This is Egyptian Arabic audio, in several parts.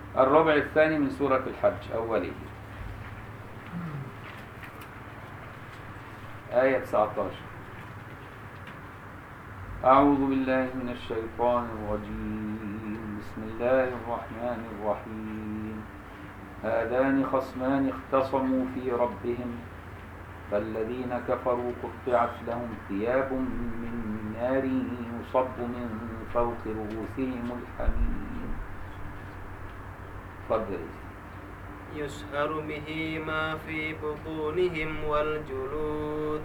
الربع الثاني من سورة الحج أوله آية 19 أعوذ بالله من الشيطان الرجيم بسم الله الرحمن الرحيم هذان خصمان اختصموا في ربهم فالذين كفروا قطعت لهم ثياب من نار يصب من فوق رؤوسهم الحميم تفضل يسهر به ما في بطونهم والجلود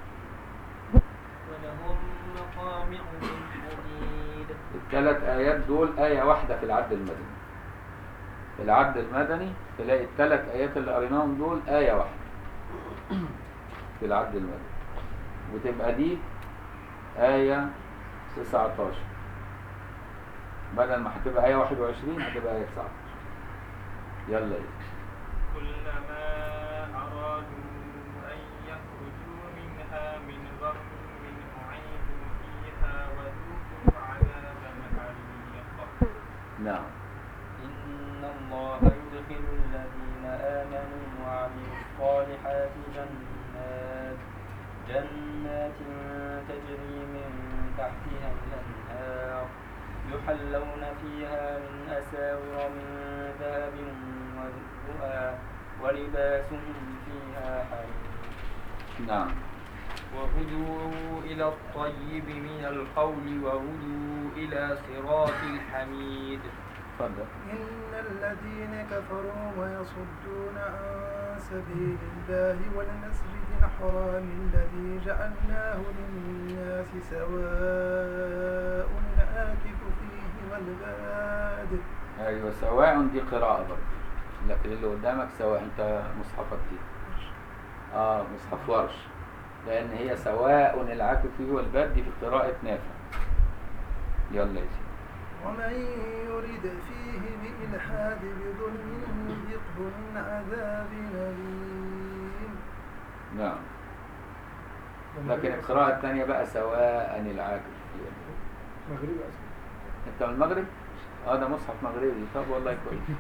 ولهم مقامع من حديد الثلاث آيات دول آية واحدة في العد المدني في العد المدني تلاقي الثلاث آيات اللي قريناهم دول آية واحدة في العد المدني وتبقى دي آية 19 بدل ما هتبقى آية 21 هتبقى آية 19 يلا يا كلما أرادوا أن يخرجوا منها من غم أعيدوا فيها وذوقوا عذاب الحريق نعم إن الله يدخل الذين آمنوا وعملوا الصالحات جنات جنات تجري من تحتها الأنهار يحلون فيها من أساور من ذهب ولؤلؤا ولباسهم فيها حرير نعم وهدوا إلى الطيب من القول وهدوا إلى صراط الحميد اتفضل إن الذين كفروا ويصدون عن سبيل الله والمسجد الحرام الذي جعلناه للناس سواء الآكف فيه والباد ايوه سواء دي قراءة برضه لكن اللي قدامك سواء انت مصحفك ايه اه مصحف ورش لان هي سواء العاكف فيه والباد دي في قراءة نافع يلا يا سيدي ومن يرد فيه بإلحاد بظلم نذقه من عذاب أليم نعم لكن القراءة الثانية بقى سواء العاكف فيه والباد. مغربي أصلا انت من المغرب؟ اه ده مصحف مغربي طب والله كويس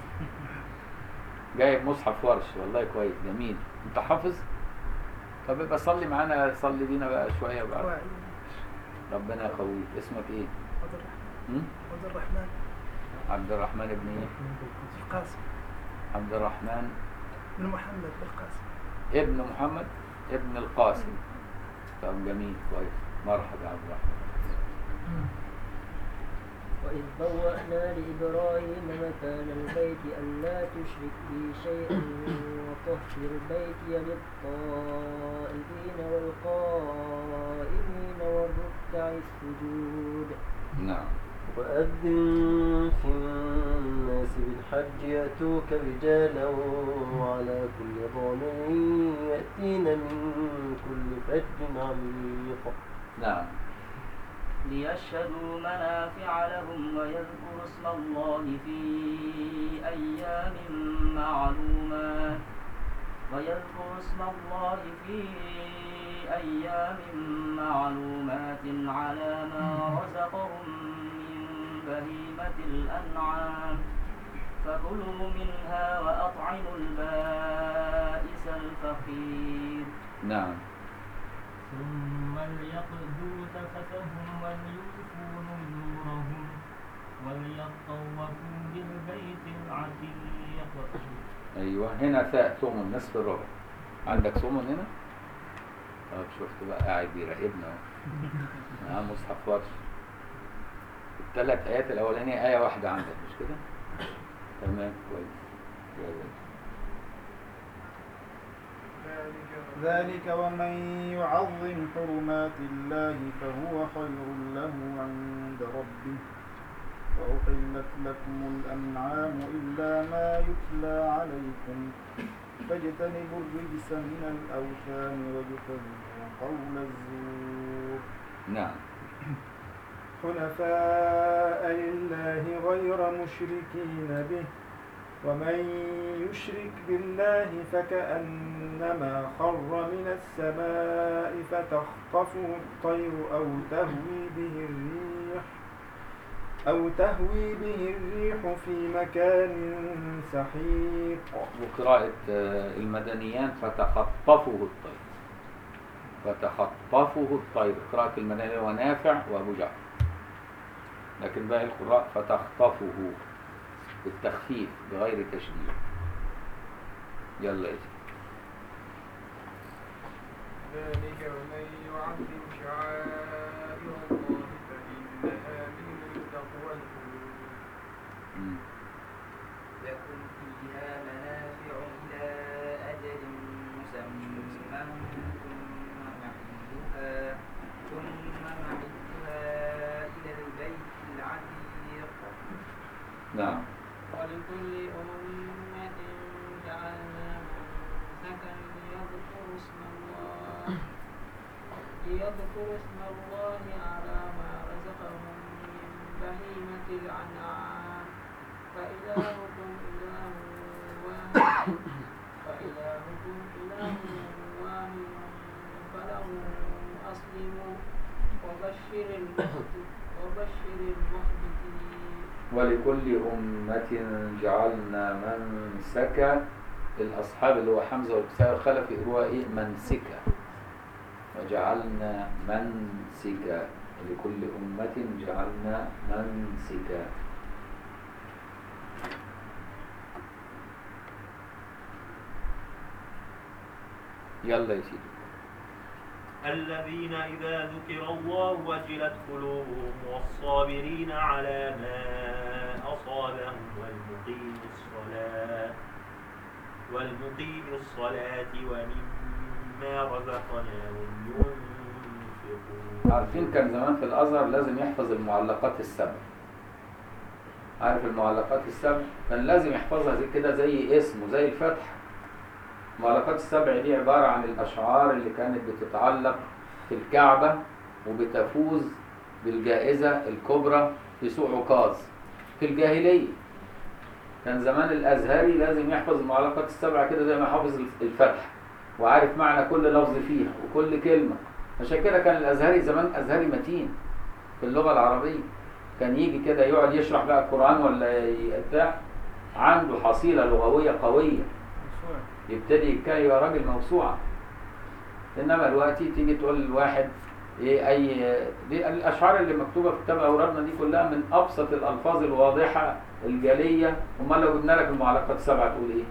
جايب مصحف ورش والله كويس جميل انت حافظ؟ طب يبقى صلي معانا صلي بينا بقى شوية بقى واعي. ربنا يقويك اسمك ايه؟ عبد الرحمن هم؟ عبد الرحمن عبد الرحمن بن ايه؟ القاسم عبد الرحمن بن محمد القاسم ابن محمد ابن القاسم طب جميل كويس مرحبا يا عبد الرحمن وإذ بوأنا لإبراهيم مكان البيت ألا تشرك بي شيئا وطهر بيتي للطائفين والقائمين والركع السجود نعم وأذن في الناس بالحج يأتوك رجالا وعلى كل ضامر يأتين من كل فج عميق نعم ليشهدوا منافع لهم ويذكروا اسم الله في أيام معلومات ويذكروا اسم الله في أيام معلومات على ما رزقهم من بهيمة الأنعام فكلوا منها وأطعموا البائس الفقير نعم ثم ليقضوا تفتهم وليوفوا نذورهم وليطوفوا بالبيت العتيق ايوه هنا ثاء ثمن نصف الربع عندك ثمن هنا؟ طب شفت بقى قاعد بيراقبنا اهو معاه مصحف ورش الثلاث ايات الاولانيه ايه واحده عندك مش كده؟ تمام كويس يلا. ذلك ومن يعظم حرمات الله فهو خير له عند ربه وأحلت لكم الأنعام إلا ما يتلى عليكم فاجتنبوا الرجس من الأوثان واجتنبوا قول الزور نعم حنفاء لله غير مشركين به ومن يشرك بالله فكأنما خر من السماء فتخطفه الطير أو تهوي به الريح أو تهوي به الريح في مكان سحيق وقراءة آه، المدنيان فتخطفه الطير فتخطفه الطير قراءة المدنيان ونافع وأبو جعفر لكن باقي القراء فتخطفه بالتخفيف بغير تشديد يلا يا سيدي. ذلك ومن يعظم شعائر الله فإنها من تقوى القلوب مم. لكم فيها منافع إلى أجل مسمى ثم محلها ثم محلها إلى البيت العتيق نعم ولكل أمة جعلنا منسكا ليذكروا اسم الله ليذكروا اسم الله على ما رزقهم من بهيمة الأنعام فإلهكم إله واحد فإلهكم إله واحد فله أسلموا وبشر المخبت وبشر المخبتين ولكل أمة جعلنا منسكا الأصحاب اللي هو حمزة والكسائي والخلف يقولوا إيه منسكا وجعلنا منسكا لكل أمة جعلنا منسكا يلا يا سيدي الذين إذا ذكر الله وجلت قلوبهم والصابرين على ما أصابهم والمقيم الصلاة والمقيم الصلاة ومما رزقناهم ينفقون عارفين كان زمان في الأزهر لازم يحفظ المعلقات السبع عارف المعلقات السبع كان لازم يحفظها زي كده زي اسمه زي الفتح المعلقات السبع دي عبارة عن الأشعار اللي كانت بتتعلق في الكعبة وبتفوز بالجائزة الكبرى في سوق عكاظ في الجاهلية كان زمان الأزهري لازم يحفظ المعلقات السبع كده زي ما حافظ الفتح وعارف معنى كل لفظ فيها وكل كلمة عشان كده كان الأزهري زمان أزهري متين في اللغة العربية كان يجي كده يقعد يشرح بقى القرآن ولا ي- بتاع عنده حصيلة لغوية قوية يبتدي يتكلم يبقى راجل موسوعة انما دلوقتي تيجي تقول لواحد ايه اي دي الاشعار اللي مكتوبه في كتاب اورادنا دي كلها من ابسط الالفاظ الواضحه الجليه امال لو جبنا لك المعلقات السبعه تقول ايه؟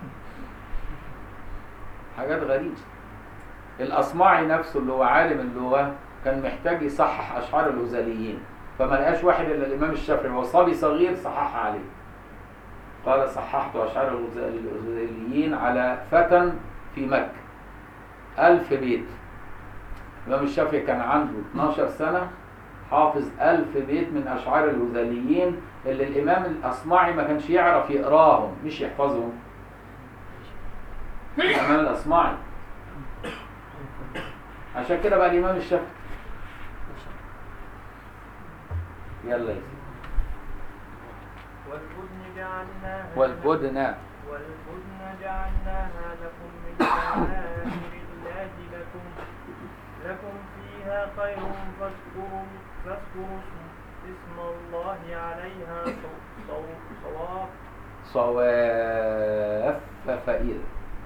حاجات غريبه الاصمعي نفسه اللي هو عالم اللغه كان محتاج يصحح اشعار الغزاليين فما لقاش واحد الا الامام الشافعي وهو صبي صغير صححها عليه قال صححت أشعار الغزال- الغزاليين على فتى في مكة ألف بيت الإمام الشافعي كان عنده 12 سنة حافظ ألف بيت من أشعار الغزاليين اللي الإمام الأصمعي ما كانش يعرف يقراهم مش يحفظهم الإمام الأصمعي عشان كده بقى الإمام الشافعي يلا يا سيدي والبدن جعلناها والبدن والبدن جعلناها لكم من شعائر الله لكم لكم فيها خير فاذكروا فاذكروا اسم- اسم الله عليها صو- صو- صواف صواف فإذا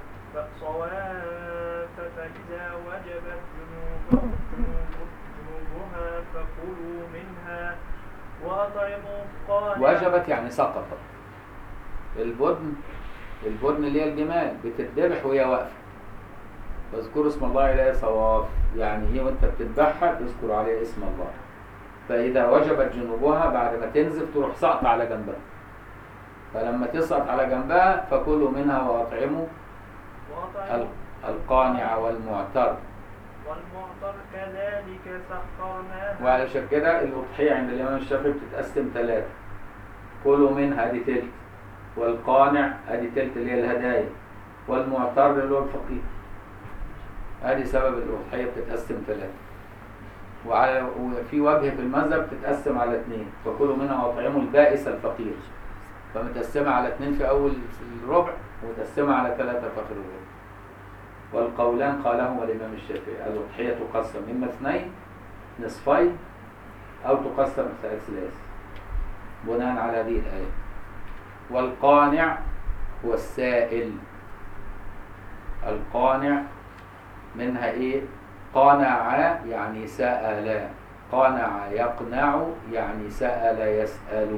صواف فإذا وجبت جنوب- جنوب- جنوبها فكلوا منها وأطعموا القانع وجبت يعني سقطت البدن البدن اللي هي الجمال بتتذبح وهي واقفه فاذكروا اسم الله عليها صواف يعني هي وانت بتذبحها تذكر عليها اسم الله فاذا وجبت جنوبها بعد ما تنزف تروح سقط على جنبها فلما تسقط على جنبها فكلوا منها واطعموا وأطعموا ال- القانع والمعتر والمعطر كذلك سخرناها وعلشان كده الأضحية عند الإمام الشافعي بتتقسم ثلاثة كلوا منها ادي تلت والقانع ادي تلت اللي هي الهدايا والمعتر اللي هو الفقير ادي سبب الأضحية بتتقسم ثلاثة وعلى وفي وجه في المذهب بتتقسم على اثنين فكلوا منها واطعموا البائس الفقير فمتقسمة على اثنين في أول الربع ومتقسمة على ثلاثة في آخر الربع والقولان قالهما الإمام الشافعي الأضحية تقسم إما اثنين نصفين أو تقسم ثلاث بناء على هذه الآية والقانع هو السائل القانع منها ايه قانع يعني سأل قانع يقنع يعني سأل يسأل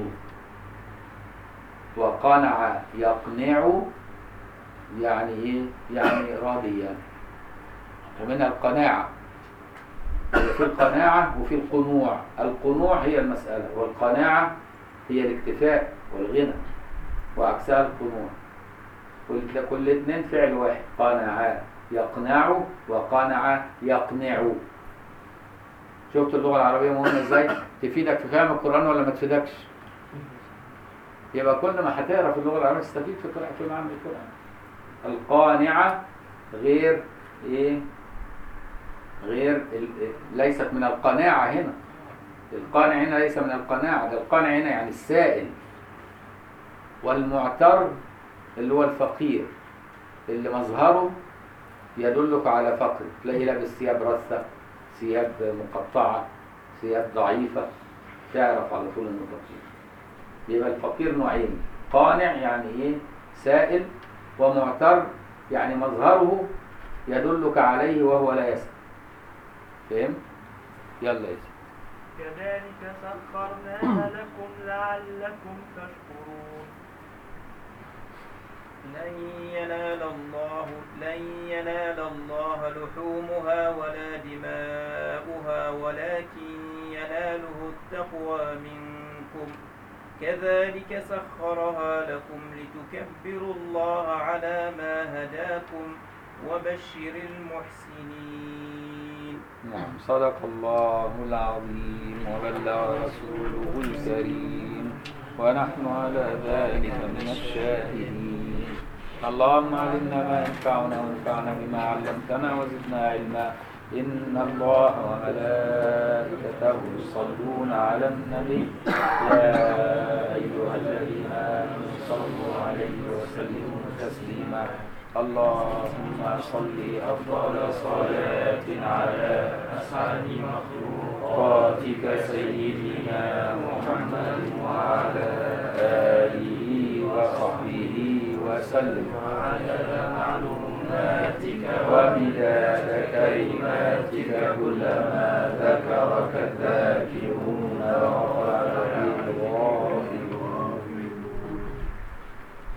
وقنع يقنع يعني ايه يعني راضيا ومنها القناعة في القناعة وفي القنوع القنوع هي المسألة والقناعة هي الاكتفاء والغنى وعكسها القنوع كل كل اتنين فعل واحد قنع يقنع وقنع يقنع شفت اللغة العربية مهمة ازاي تفيدك في فهم القرآن ولا ما تفيدكش يبقى كل ما هتقرا في اللغة العربية تستفيد في قراءة في معنى القرآن القانعة غير ايه غير ال- ليست من القناعة هنا القانع هنا ليس من القناعة ده القانع هنا يعني السائل والمعتر اللي هو الفقير اللي مظهره يدلك على فقر تلاقيه لابس ثياب رثة ثياب مقطعة ثياب ضعيفة تعرف على طول انه فقير يبقى الفقير نوعين قانع يعني ايه سائل ومعتر يعني مظهره يدلك عليه وهو لا يسأل فهم؟ يلا يا سيدي كذلك سخرناها لكم لعلكم تشكرون لن ينال الله لن ينال الله لحومها ولا دماؤها ولكن يناله التقوى منكم كذلك سخرها لكم لتكبروا الله على ما هداكم وبشر المحسنين نعم صدق الله العظيم وبلغ رسوله الكريم ونحن على ذلك من الشاهدين اللهم علمنا ما ينفعنا وانفعنا بما علمتنا وزدنا علما إن الله وملائكته يصلون على النبي يا أيها الذين آمنوا صلوا عليه وسلموا تسليما اللهم صل أفضل صلاة على أسعد مخلوقاتك سيدنا محمد وعلى آله وصحبه وسلم على معلوماتك ومداد كلماتك كلما